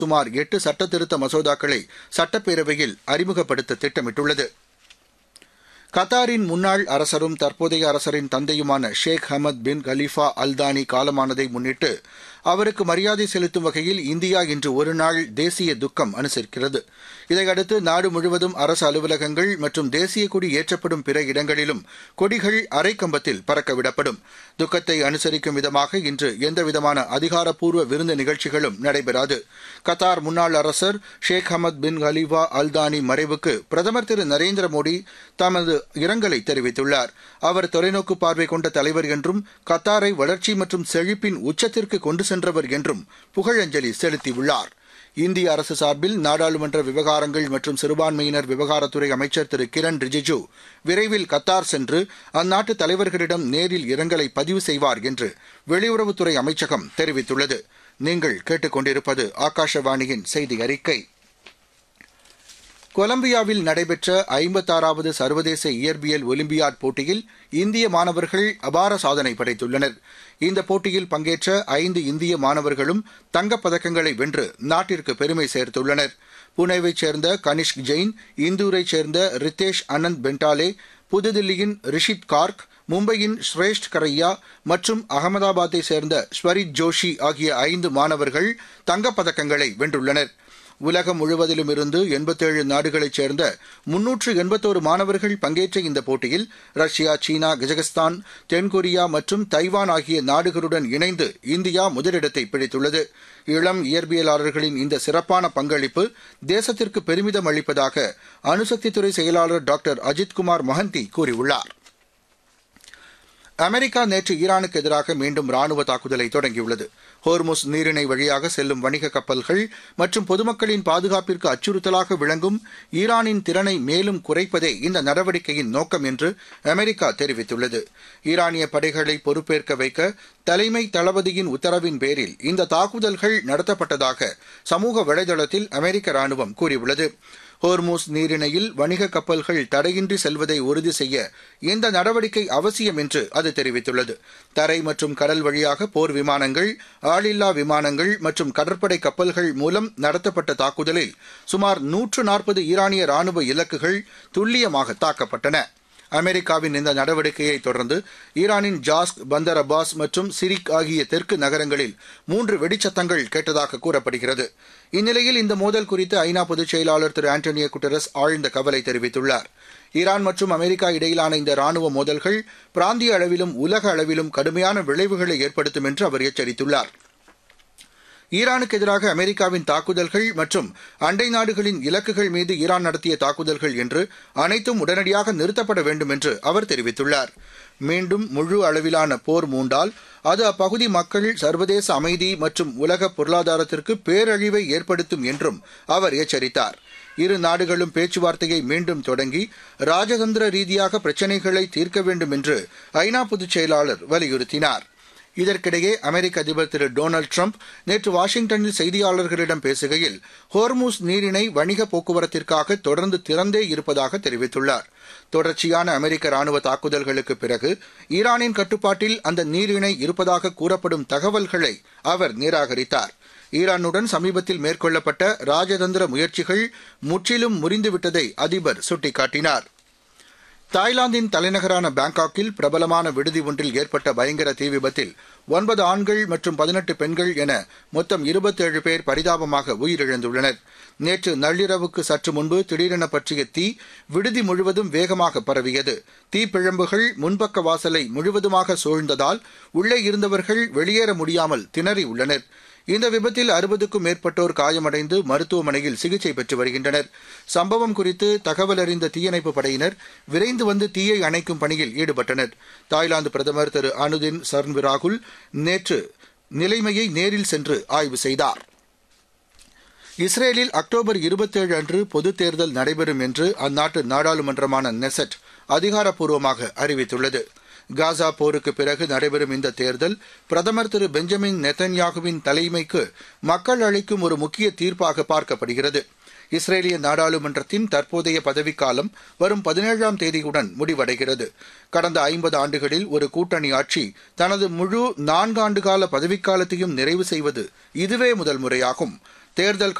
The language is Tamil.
சுமார் எட்டு சட்டத்திருத்த மசோதாக்களை சட்டப்பேரவையில் அறிமுகப்படுத்த திட்டமிட்டுள்ளது கத்தாரின் முன்னாள் அரசரும் தற்போதைய அரசரின் தந்தையுமான ஷேக் ஹமத் பின் கலீஃபா அல்தானி காலமானதை முன்னிட்டு அவருக்கு மரியாதை செலுத்தும் வகையில் இந்தியா இன்று ஒருநாள் தேசிய துக்கம் அனுசரிக்கிறது இதையடுத்து நாடு முழுவதும் அரசு அலுவலகங்கள் மற்றும் தேசிய கொடி ஏற்றப்படும் பிற இடங்களிலும் கொடிகள் அரைக்கம்பத்தில் பறக்கவிடப்படும் துக்கத்தை அனுசரிக்கும் விதமாக இன்று எந்தவிதமான அதிகாரப்பூர்வ விருந்து நிகழ்ச்சிகளும் நடைபெறாது கத்தார் முன்னாள் அரசர் ஷேக் ஹமத் பின் கலீஃபா அல்தானி மறைவுக்கு பிரதமர் திரு நரேந்திர மோடி தமது இரங்கலை தெரிவித்துள்ளார் அவர் தொலைநோக்கு பார்வை கொண்ட தலைவர் என்றும் கத்தாரை வளர்ச்சி மற்றும் செழிப்பின் உச்சத்திற்கு கொண்டு சென்றவர் என்றும் புகழஞ்சலி செலுத்தியுள்ளார் இந்திய அரசு சார்பில் நாடாளுமன்ற விவகாரங்கள் மற்றும் சிறுபான்மையினர் விவகாரத்துறை அமைச்சர் திரு கிரண் ரிஜிஜு விரைவில் கத்தார் சென்று அந்நாட்டு தலைவர்களிடம் நேரில் இரங்கலை பதிவு செய்வார் என்று வெளியுறவுத்துறை அமைச்சகம் தெரிவித்துள்ளது நீங்கள் கேட்டுக்கொண்டிருப்பது ஆகாஷவாணியின் செய்தி அறிக்கை கொலம்பியாவில் நடைபெற்ற ஐம்பத்தாறாவது சர்வதேச இயற்பியல் ஒலிம்பியாட் போட்டியில் இந்திய மாணவர்கள் அபார சாதனை படைத்துள்ளனர் இந்த போட்டியில் பங்கேற்ற ஐந்து இந்திய மாணவர்களும் தங்கப் பதக்கங்களை வென்று நாட்டிற்கு பெருமை சேர்த்துள்ளனர் புனேவைச் சேர்ந்த கனிஷ்க் ஜெயின் இந்தூரைச் சேர்ந்த ரித்தேஷ் அனந்த் பென்டாலே புதுதில்லியின் ரிஷித் கார்க் மும்பையின் ஸ்ரேஷ்ட் கரையா மற்றும் அகமதாபாத்தை சேர்ந்த ஸ்வரித் ஜோஷி ஆகிய ஐந்து மாணவர்கள் தங்கப் பதக்கங்களை வென்றுள்ளனர் உலகம் முழுவதிலும் இருந்து எண்பத்தேழு நாடுகளைச் சேர்ந்த முன்னூற்று எண்பத்தோரு மாணவர்கள் பங்கேற்ற இந்த போட்டியில் ரஷ்யா சீனா கஜகஸ்தான் தென்கொரியா மற்றும் தைவான் ஆகிய நாடுகளுடன் இணைந்து இந்தியா முதலிடத்தை பிடித்துள்ளது இளம் இயற்பியலாளர்களின் இந்த சிறப்பான பங்களிப்பு தேசத்திற்கு பெருமிதம் அளிப்பதாக அணுசக்தித்துறை செயலாளர் டாக்டர் அஜித்குமார் மொஹந்தி கூறியுள்ளார் அமெரிக்கா நேற்று ஈரானுக்கு எதிராக மீண்டும் ராணுவ தாக்குதலை தொடங்கியுள்ளது ஹோர்முஸ் நீரிணை வழியாக செல்லும் வணிக கப்பல்கள் மற்றும் பொதுமக்களின் பாதுகாப்பிற்கு அச்சுறுத்தலாக விளங்கும் ஈரானின் திறனை மேலும் குறைப்பதே இந்த நடவடிக்கையின் நோக்கம் என்று அமெரிக்கா தெரிவித்துள்ளது ஈரானிய படைகளை பொறுப்பேற்க வைக்க தலைமை தளபதியின் உத்தரவின் பேரில் இந்த தாக்குதல்கள் நடத்தப்பட்டதாக சமூக வலைதளத்தில் அமெரிக்க ராணுவம் கூறியுள்ளது ஹோர்மூஸ் நீரிணையில் வணிக கப்பல்கள் தடையின்றி செல்வதை உறுதி செய்ய இந்த நடவடிக்கை அவசியம் என்று அது தெரிவித்துள்ளது தரை மற்றும் கடல் வழியாக போர் விமானங்கள் ஆளில்லா விமானங்கள் மற்றும் கடற்படை கப்பல்கள் மூலம் நடத்தப்பட்ட தாக்குதலில் சுமார் நூற்று நாற்பது ஈரானிய ராணுவ இலக்குகள் துல்லியமாக தாக்கப்பட்டன அமெரிக்காவின் இந்த நடவடிக்கையை தொடர்ந்து ஈரானின் ஜாஸ்க் பந்தர் அப்பாஸ் மற்றும் சிரிக் ஆகிய தெற்கு நகரங்களில் மூன்று வெடிச்சத்தங்கள் கேட்டதாக கூறப்படுகிறது இந்நிலையில் இந்த மோதல் குறித்து ஐநா பொதுச் செயலாளர் திரு ஆண்டனியோ குட்டரஸ் ஆழ்ந்த கவலை தெரிவித்துள்ளார் ஈரான் மற்றும் அமெரிக்கா இடையிலான இந்த ராணுவ மோதல்கள் பிராந்திய அளவிலும் உலக அளவிலும் கடுமையான விளைவுகளை ஏற்படுத்தும் என்று அவர் எச்சரித்துள்ளார் ஈரானுக்கு எதிராக அமெரிக்காவின் தாக்குதல்கள் மற்றும் அண்டை நாடுகளின் இலக்குகள் மீது ஈரான் நடத்திய தாக்குதல்கள் என்று அனைத்தும் உடனடியாக நிறுத்தப்பட வேண்டும் என்று அவர் தெரிவித்துள்ளார் மீண்டும் முழு அளவிலான போர் மூண்டால் அது அப்பகுதி மக்கள் சர்வதேச அமைதி மற்றும் உலக பொருளாதாரத்திற்கு பேரழிவை ஏற்படுத்தும் என்றும் அவர் எச்சரித்தார் இரு நாடுகளும் பேச்சுவார்த்தையை மீண்டும் தொடங்கி ராஜதந்திர ரீதியாக பிரச்சினைகளை தீர்க்க வேண்டும் என்று ஐநா பொதுச் செயலாளர் வலியுறுத்தினார் இதற்கிடையே அமெரிக்க அதிபர் திரு டொனால்டு ட்ரம்ப் நேற்று வாஷிங்டனில் செய்தியாளர்களிடம் பேசுகையில் ஹோர்மூஸ் நீரிணை வணிக போக்குவரத்திற்காக தொடர்ந்து திறந்தே இருப்பதாக தெரிவித்துள்ளார் தொடர்ச்சியான அமெரிக்க ராணுவ தாக்குதல்களுக்கு பிறகு ஈரானின் கட்டுப்பாட்டில் அந்த நீரிணை இருப்பதாக கூறப்படும் தகவல்களை அவர் நிராகரித்தார் ஈரானுடன் சமீபத்தில் மேற்கொள்ளப்பட்ட ராஜதந்திர முயற்சிகள் முற்றிலும் முறிந்துவிட்டதை அதிபர் சுட்டிக்காட்டினார் தாய்லாந்தின் தலைநகரான பாங்காக்கில் பிரபலமான விடுதி ஒன்றில் ஏற்பட்ட பயங்கர தீ விபத்தில் ஒன்பது ஆண்கள் மற்றும் பதினெட்டு பெண்கள் என மொத்தம் இருபத்தேழு பேர் பரிதாபமாக உயிரிழந்துள்ளனர் நேற்று நள்ளிரவுக்கு சற்று முன்பு திடீரென பற்றிய தீ விடுதி முழுவதும் வேகமாக பரவியது தீப்பிழம்புகள் முன்பக்க வாசலை முழுவதுமாக சூழ்ந்ததால் உள்ளே இருந்தவர்கள் வெளியேற முடியாமல் திணறியுள்ளனர் இந்த விபத்தில் அறுபதுக்கும் மேற்பட்டோர் காயமடைந்து மருத்துவமனையில் சிகிச்சை பெற்று வருகின்றனர் சம்பவம் குறித்து தகவல் அறிந்த தீயணைப்பு படையினர் விரைந்து வந்து தீயை அணைக்கும் பணியில் ஈடுபட்டனர் தாய்லாந்து பிரதமர் திரு அனுதின் சர்ன்விராகுல் நேற்று நிலைமையை நேரில் சென்று ஆய்வு செய்தார் இஸ்ரேலில் அக்டோபர் இருபத்தேழு அன்று பொதுத் தேர்தல் நடைபெறும் என்று அந்நாட்டு நாடாளுமன்றமான நெசட் அதிகாரப்பூர்வமாக அறிவித்துள்ளது காசா போருக்கு பிறகு நடைபெறும் இந்த தேர்தல் பிரதமர் திரு பெஞ்சமின் நெத்தன்யாகுவின் தலைமைக்கு மக்கள் அளிக்கும் ஒரு முக்கிய தீர்ப்பாக பார்க்கப்படுகிறது இஸ்ரேலிய நாடாளுமன்றத்தின் தற்போதைய பதவிக்காலம் வரும் பதினேழாம் தேதியுடன் முடிவடைகிறது கடந்த ஐம்பது ஆண்டுகளில் ஒரு கூட்டணி ஆட்சி தனது முழு நான்காண்டு கால பதவிக்காலத்தையும் நிறைவு செய்வது இதுவே முதல் முறையாகும் தேர்தல்